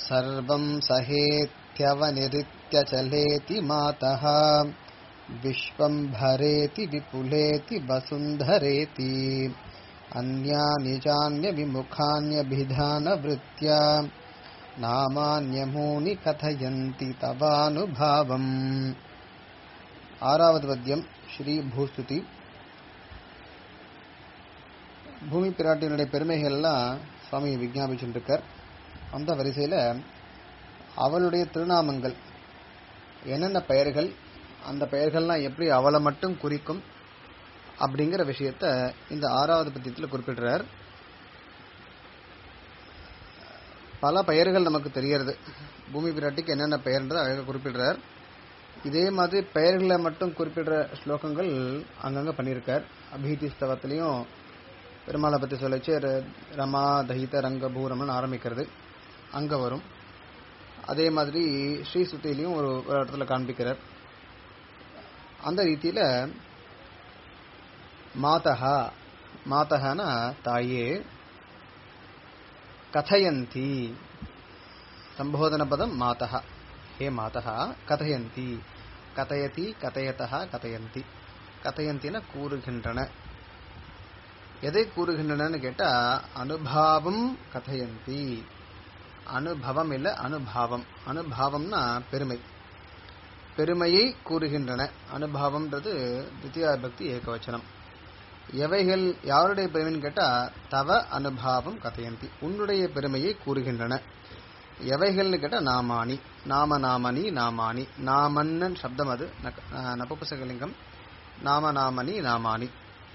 सर्वं सहेत्यवनिरित्यचलेति मातः विश्वं भरेति विपुलेति वसुन्धरेति अन्यानि चान्यविमुखान्यभिधानवृत्त्या नामान्यमूनि कथयन्ति तवानुभावम् ஆறாவது பத்தியம் ஸ்ரீ பூஸ்துதி பூமி பிராட்டியினுடைய பெருமைகள்லாம் சுவாமி விஜாபிச்சுருக்கார் அந்த வரிசையில் அவளுடைய திருநாமங்கள் என்னென்ன பெயர்கள் அந்த பெயர்கள்லாம் எப்படி அவளை மட்டும் குறிக்கும் அப்படிங்கிற விஷயத்த இந்த ஆறாவது பத்தியத்தில் குறிப்பிடுறார் பல பெயர்கள் நமக்கு தெரியறது பூமி பிராட்டிக்கு என்னென்ன பெயர்ன்றதை அழகாக குறிப்பிடுறார் இதே மாதிரி பெயர்களை மட்டும் குறிப்பிடுற ஸ்லோகங்கள் அங்கங்கே பண்ணியிருக்கார் அபீதி ஸ்தவத்திலையும் பெருமாளை பற்றி சொல்லிச்சு ரமா தஹித ரங்க பூரம்னு ஆரம்பிக்கிறது அங்கே வரும் அதே மாதிரி ஸ்ரீ சுத்திலையும் ஒரு ஒரு இடத்துல காண்பிக்கிறார் அந்த ரீதியில் மாதஹா மாதஹானா தாயே கதயந்தி சம்போதன பதம் மாதஹா ஹே மாதா கதயந்தி கதயதி கதயதா கதயந்தி கதயந்தின கூறுகின்றன எதை கூறுகின்றனன்னு கேட்டா அனுபாவம் கதயந்தி அனுபவம் இல்ல அனுபாவம் அனுபாவம்னா பெருமை பெருமையை கூறுகின்றன அனுபாவம்ன்றது தித்தியா பக்தி ஏகவச்சனம் எவைகள் யாருடைய பெருமைன்னு கேட்டா தவ அனுபாவம் கதையந்தி உன்னுடைய பெருமையை கூறுகின்றன எவைகள்னு கேட்டா நாமானி நாம நாமனி நாமானி நாமன்னன் சப்தம் அது நபுபசகலிங்கம் நாம நாமனி நாமானி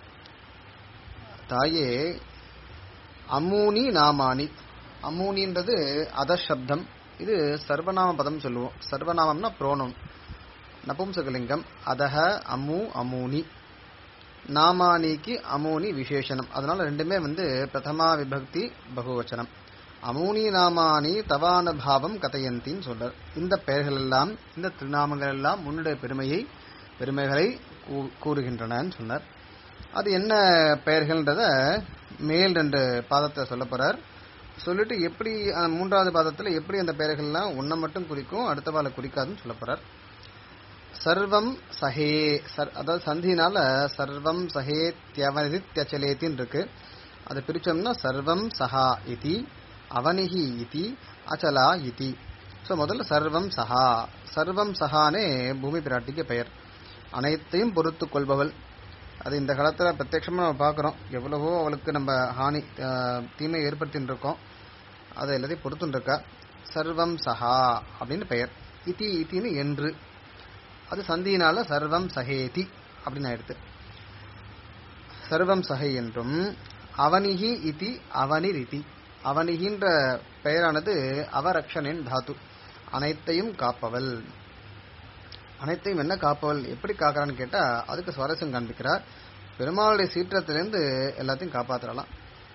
தாயே அம்மூனி நாமானி அம்மூனின்றது அதசப்தம் இது சர்வநாம பதம் சொல்லுவோம் சர்வநாமம்னா புரோனம் நபும்சகலிங்கம் அதஹ அம்மு அமூனி நாமானிக்கு அமூனி விசேஷனம் அதனால ரெண்டுமே வந்து பிரதமா விபக்தி பகுவச்சனம் அமூனி நாமானி தவானுபாவம் கதையந்தின்னு சொல்றார் இந்த பெயர்கள் எல்லாம் இந்த திருநாமங்கள் எல்லாம் உன்னுடைய பெருமையை பெருமைகளை கூறுகின்றனன்னு சொன்னார் அது என்ன பெயர்கள்ன்றத மேல் ரெண்டு பாதத்தை சொல்ல போறார் சொல்லிட்டு எப்படி மூன்றாவது பாதத்துல எப்படி அந்த பெயர்கள்லாம் உன்னை மட்டும் குறிக்கும் அடுத்த பால குறிக்காதுன்னு சொல்ல போறார் சர்வம் சஹே அதாவது சந்தினால சர்வம் சஹே தியவனிதி தியச்சலேத்தின்னு இருக்கு அதை பிரிச்சோம்னா சர்வம் சஹா இதி அவனிஹி இதி அச்சலா இதி ஸோ முதல்ல சர்வம் சஹா சர்வம் சஹானே பூமி பிராட்டிக்கு பெயர் அனைத்தையும் பொறுத்து கொள்பவள் அது இந்த காலத்தில் பிரத்யட்சமாக நம்ம பார்க்குறோம் எவ்வளவோ அவளுக்கு நம்ம ஹானி தீமை ஏற்படுத்தின்னு இருக்கோம் அதை எல்லாத்தையும் பொறுத்துன்னு இருக்கா சர்வம் சஹா அப்படின்னு பெயர் இதி இத்தின்னு என்று அது சந்தியினால சர்வம் சஹேதி அப்படின்னு ஆயிடுது சர்வம் சஹை என்றும் அவனிகி இதி அவனிர் இதி அவனிகின்ற பெயரானது அவரக்ஷனின் தாத்து அனைத்தையும் காப்பவள் அனைத்தையும் என்ன காப்பவள் எப்படி காக்கிறான்னு கேட்டா அதுக்கு சுவாரஸ்யம் காண்பிக்கிறார் பெருமாளுடைய சீற்றத்திலிருந்து எல்லாத்தையும் காப்பாற்றலாம்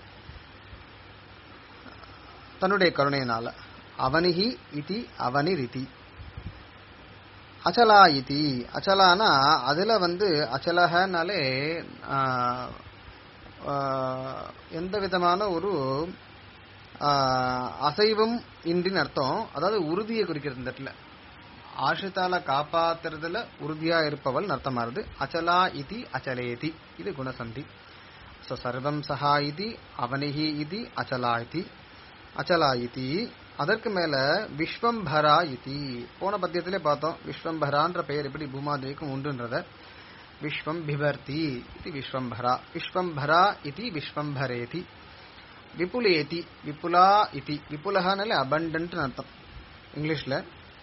தன்னுடைய கருணையினால அவனிகி இதி அவனிர் இதி அச்சலா இதி அச்சலானா அதுல வந்து அச்சலகனாலே எந்த விதமான ஒரு அசைவும் இன்றின் அர்த்தம் அதாவது உறுதியை குறிக்கிறது இந்த இடத்துல ஆஷிதால காப்பாத்துறதுல உறுதியா இருப்பவள் அர்த்தமாறுது அச்சலா இதி அச்சலேதி இது குணசந்தி ஸோ சர்வம் சஹா இதி அவனிகி இதி அச்சலா இதி அச்சலா இதி அதற்கு மேல விஸ்வம்பரா இதி போன பத்தியத்திலே பார்த்தோம் விஸ்வம்பரான்ற பெயர் எப்படி பூமாதேவிக்கும் உண்டுன்றத விஸ்வம் பிபர்த்தி இது விஸ்வம்பரா விஸ்வம்பரா இது விஸ்வம்பரேதி விபுலேதி விபுலா இதி விபுலகானால அபண்டன்ட் அர்த்தம் இங்கிலீஷ்ல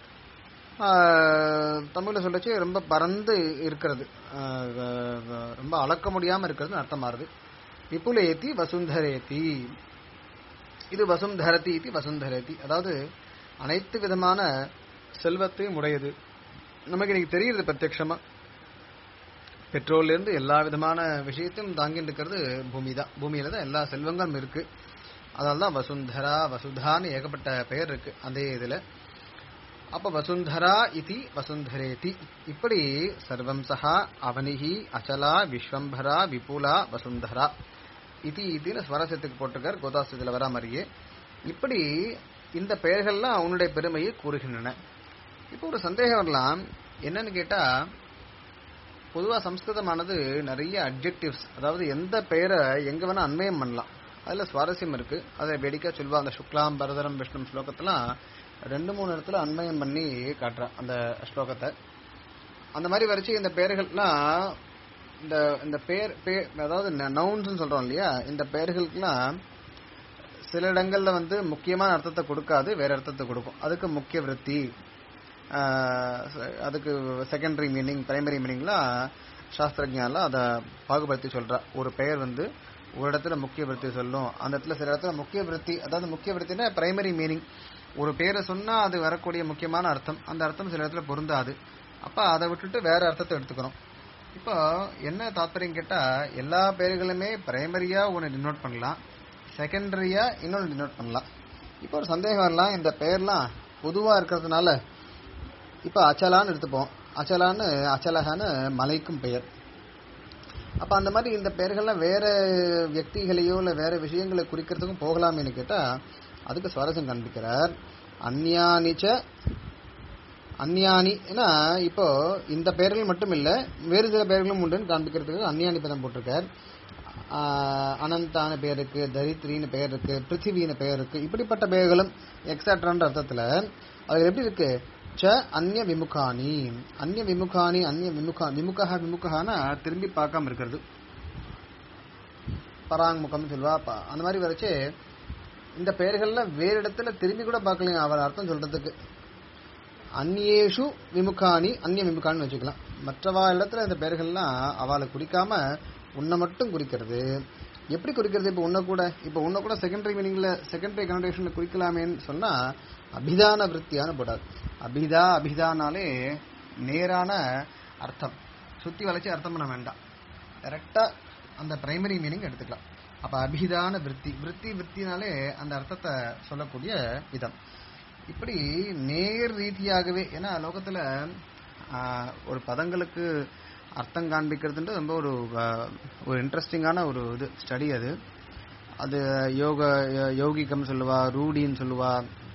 தமிழ்ல சொல்லச்சு ரொம்ப பறந்து இருக்கிறது ரொம்ப அளக்க முடியாம இருக்கிறதுன்னு அர்த்தம் மாறுது விபுலேதி வசுந்தரேதி இது வசுந்தரதி இது வசுந்தரதி அதாவது அனைத்து விதமான செல்வத்தையும் உடையது நமக்கு இன்னைக்கு தெரியுது பிரத்யட்சமா பெட்ரோல்ல இருந்து எல்லா விதமான விஷயத்தையும் தாங்கிட்டு இருக்கிறது பூமி தான் பூமியில தான் எல்லா செல்வங்களும் இருக்கு அதனால தான் வசுந்தரா வசுதான்னு ஏகப்பட்ட பெயர் இருக்கு அதே இதுல அப்ப வசுந்தரா இதி வசுந்தரேதி இப்படி சர்வம் சஹா அவனிஹி அச்சலா விஸ்வம்பரா விபுலா வசுந்தரா இதி இதின்னு ஸ்வரசத்துக்கு போட்டிருக்கார் கோதாஸ்தில வரா மாதிரியே இப்படி இந்த பெயர்கள்லாம் உன்னுடைய பெருமையை கூறுகின்றன இப்போ ஒரு சந்தேகம் வரலாம் என்னன்னு கேட்டா பொதுவா சம்ஸ்கிருதமானது நிறைய அப்ஜெக்டிவ்ஸ் அதாவது எந்த பெயரை எங்க வேணா அன்வயம் பண்ணலாம் அதுல சுவாரஸ்யம் இருக்கு அதை வேடிக்கை சொல்வா அந்த சுக்லாம் பரதரம் விஷ்ணு ஸ்லோகத்தெல்லாம் ரெண்டு மூணு இடத்துல அன்வயம் பண்ணி காட்டுறா அந்த ஸ்லோகத்தை அந்த மாதிரி வரைச்சு இந்த பெயர்கள்லாம் இந்த இந்த பெயர் பெயர் அதாவது நவுன்ஸ் சொல்றோம் இல்லையா இந்த பெயர்களுக்கெல்லாம் சில இடங்கள்ல வந்து முக்கியமான அர்த்தத்தை கொடுக்காது வேற அர்த்தத்தை கொடுக்கும் அதுக்கு முக்கிய விருத்தி ஆஹ் அதுக்கு செகண்டரி மீனிங் பிரைமரி மீனிங்லாம் சாஸ்திரஜான்லாம் அதை பாகுபடுத்தி சொல்றா ஒரு பெயர் வந்து ஒரு இடத்துல முக்கிய விருத்தி சொல்லும் அந்த இடத்துல சில இடத்துல முக்கிய விருத்தி அதாவது முக்கிய விருத்தினா பிரைமரி மீனிங் ஒரு பேரை சொன்னா அது வரக்கூடிய முக்கியமான அர்த்தம் அந்த அர்த்தம் சில இடத்துல பொருந்தாது அப்ப அதை விட்டுட்டு வேற அர்த்தத்தை எடுத்துக்கணும் இப்போ என்ன தாத்பரியம் கேட்டா எல்லா பெயர்களுமே பிரைமரியா ஒன்னு டினோட் பண்ணலாம் செகண்டரியா இன்னொன்னு டினோட் பண்ணலாம் இப்போ ஒரு சந்தேகம் வரலாம் இந்த பெயர்லாம் பொதுவா இருக்கிறதுனால இப்ப அச்சலான்னு எடுத்துப்போம் அச்சலான்னு அச்சலகான்னு மலைக்கும் பெயர் அப்ப அந்த மாதிரி இந்த பெயர்கள்லாம் வேற வியக்திகளையோ இல்ல வேற விஷயங்களை குறிக்கிறதுக்கும் போகலாமேன்னு கேட்டா அதுக்கு சுவாரஸ்யம் காண்பிக்கிறார் அந்யானிச்ச அந்யானி ஏன்னா இப்போ இந்த பெயர்கள் மட்டும் இல்ல வேறு சில பெயர்களும் உண்டுன்னு காண்பிக்கிறதுக்கு அந்யானி பதம் போட்டிருக்கார் ஆஹ் அனந்தான பெயர் இருக்கு தரித்ரின்னு பெயர் இருக்கு பிருத்திவின்னு பெயர் இருக்கு இப்படிப்பட்ட பெயர்களும் எக்ஸாட்ரான்ற அர்த்தத்துல அது எப்படி இருக்கு ச அந்நிய விமுகானி அந்நிய விமுகானி அந்நிய விமுகா விமுகா விமுகானா திரும்பி பார்க்காம இருக்கிறது பராங்முகம் சொல்வா ப- அந்த மாதிரி வரைச்சு இந்த பெயர்கள்ல வேறு இடத்துல திரும்பி கூட பார்க்கலைங்க அவர் அர்த்தம் சொல்றதுக்கு அந்நேஷு விமுகானி அந்நிய விமுகான்னு வச்சுக்கலாம் மற்றவா இடத்துல இந்த பெயர்கள்லாம் அவளை குறிக்காம உன்னை மட்டும் குறிக்கிறது எப்படி குறிக்கிறது இப்போ உன்னை கூட இப்போ உன்னை கூட செகண்டரி மீனிங்ல செகண்டரி கனடேஷன்ல குறிக்கலாமேன்னு சொன்னா அபிதான விருத்தியான போடாது அபிதா அபிதானாலே நேரான அர்த்தம் சுத்தி வளைச்சு அர்த்தம் பண்ண வேண்டாம் கரெக்டா அந்த பிரைமரி மீனிங் எடுத்துக்கலாம் அப்ப அபிதான விருத்தி விருத்தி விருத்தினாலே அந்த அர்த்தத்தை சொல்லக்கூடிய விதம் இப்படி நேர் ரீதியாகவே ஏன்னா லோகத்துல ஆஹ், ஒரு பதங்களுக்கு அர்த்தம் காண்பிக்கிறதுன்றது ரொம்ப ஒரு ஆஹ், ஒரு இன்ட்ரெஸ்டிங்கான ஒரு இது ஸ்டடி அது அது யோக யோகிகம் சொல்லுவா ரூடின்னு சொல்லுவா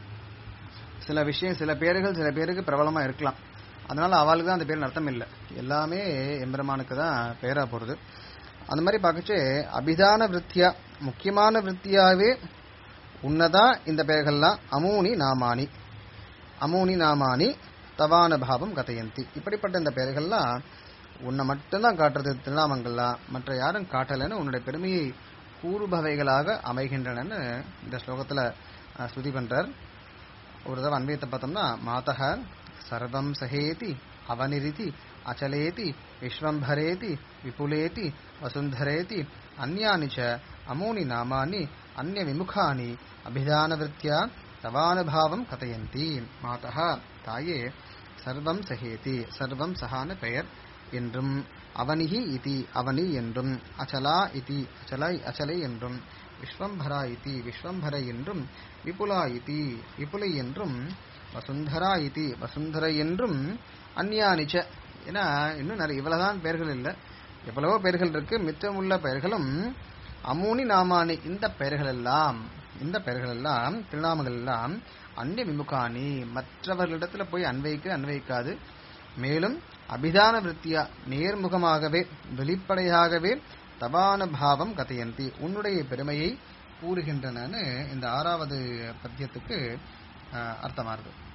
சில விஷயம் சில பேர்கள் சில பேருக்கு பிரபலமா இருக்கலாம் அதனால அவளுக்கு தான் அந்த பேர் அர்த்தம் இல்லை எல்லாமே எம்பெருமானுக்கு தான் பேரா போறது அந்த மாதிரி பார்க்கச்சு அபிதான விருத்தியா முக்கியமான விருத்தியாவே உன்னதான் இந்த பெயர்கள்லாம் அமூனி நாமானி அமூனி நாமானி தவான பாவம் கதையந்தி இப்படிப்பட்ட இந்த பெயர்கள்லாம் உன்னை மட்டும்தான் காட்டுறது திருநாமங்கள்லாம் மற்ற யாரும் காட்டலைன்னு உன்னுடைய பெருமையை கூறுபவைகளாக அமைகின்றனன்னு இந்த ஸ்லோகத்துல அஹ், ஸ்துதி பண்றார் ஒரு தடவை அன்வயத்தை பார்த்தோம்னா மாதக சர்வம் சகேதி அவனிரிதி அச்சலேதி விஸ்வம்பரேதி விபுலேதி வசுந்தரேதி அந்யானி ச அமூனி நாமானி அந்நிய விமுகானி அபிதானவிருத்தியா தவானுபாவம் கதையந்தி மாதக தாயே சர்வம் சகேதி சர்வம் சகான பெயர் என்றும் அவனிகி இதி அவனி என்றும் அச்சலா இதி அச்சலை அச்சலை என்றும் விஸ்வம்பரா இதி விஸ்வம்பர என்றும் விபுலா இதி விபுலை என்றும் வசுந்தரா இதி வசுந்தரை என்றும் அந்யானிச்ச ஏன்னா இன்னும் நிறைய இவ்வளவுதான் பெயர்கள் இல்லை எவ்வளவோ பெயர்கள் இருக்கு மிச்சமுள்ள பெயர்களும் அமூனி நாமானி இந்த பெயர்கள் எல்லாம் இந்த பெயர்கள் எல்லாம் திருநாமங்கள் எல்லாம் அந்நிய விமுகானி மற்றவர்களிடத்துல போய் அன்வைக்க அன்வைக்காது மேலும் அபிதான விருத்தியா நேர்முகமாகவே வெளிப்படையாகவே தபான பாவம் கதையந்தி உன்னுடைய பெருமையை கூறுகின்றனன்னு இந்த ஆறாவது பத்தியத்துக்கு அஹ், அர்த்தமாகுது